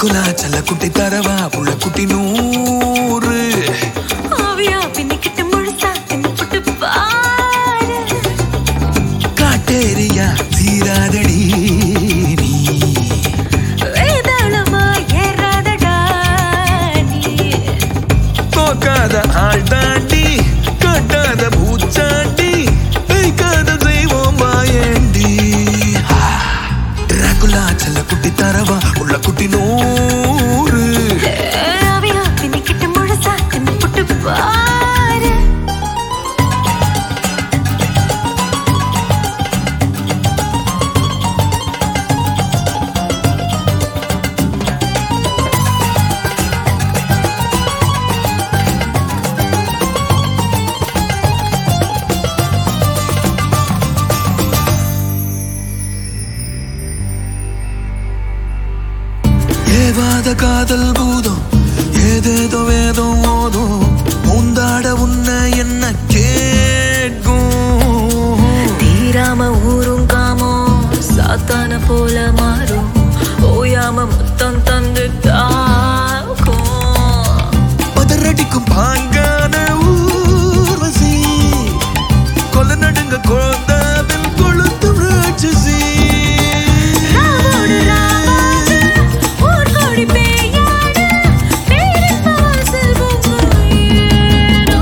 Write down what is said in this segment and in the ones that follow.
Dracula செல்ல குட்டி தரவா புள்ள குட்டி நூறு ஆவியா பின்னிக்கிட்டு முழுசா தின்னுபுட்டு பாரு காட்டேரியா தீராதடி நீ வேதாளமா ஏறாதடா நீ தோக்காத ஆள் தாண்டி காட்டாத பூச்சாண்டி வைக்காத தெய்வம் மாயண்டி டிராகுலா செல்ல குட்டி தரவா உள்ள குட்டி நூறு ஆவியா பின்னிக்கிட்டு முழுசா தின்னுபுட்டு பாரு ஏவாத காதல் பூதம் ஏதேதோ வேதம் ஓதும் முந்தாட உன்னை என்ன கேட்கும் தீராம ஊரும் காமம் சாத்தான போல மாறும் ஓயாம முத்தம் தந்து தாக்கும் பதறடிக்கும் பாங்கான ஊர்வசி கொல நடுங்க குழந்தாவில் கொளுத்தும் ராட்சசி ராவோடு ராவாக ஊர் கோடி பேயாட பேரின்ப வாசல் பொங்கும் ஏனோ.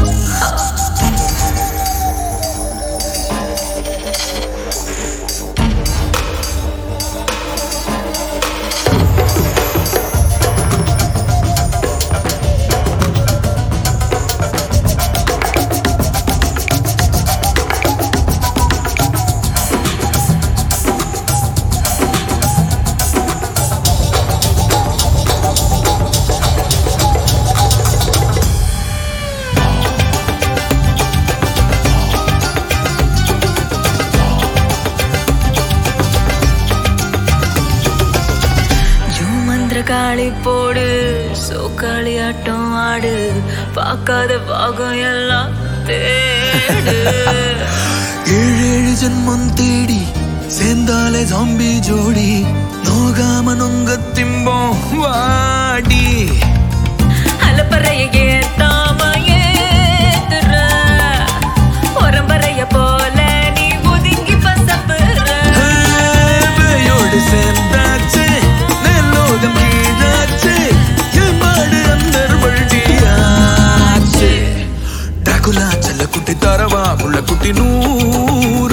ஜூமந்திர காளி போடு சோக்காளி ஆட்டம் ஆடு பார்க்காத பாகம் எல்லாம் தேடு ஏழு ஏழு ஜென்மம் தேடி சேர்ந்தாலே ஜாம்பி ஜோடி நோகாம நொங்க திம்போம் வாடி அலப்பறைய ஏத்தாம ஏத்துற உரம்பறைய போல நீ ஒதுங்கி பசப்புற வேயோடு சேர்ந்தாச்சு நெல்லோகம் கீழாச்சு என் மாடு அந்தர் வழியாச்சு டாகுலா செல்ல குட்டி தரவா புள்ள குட்டி நூறு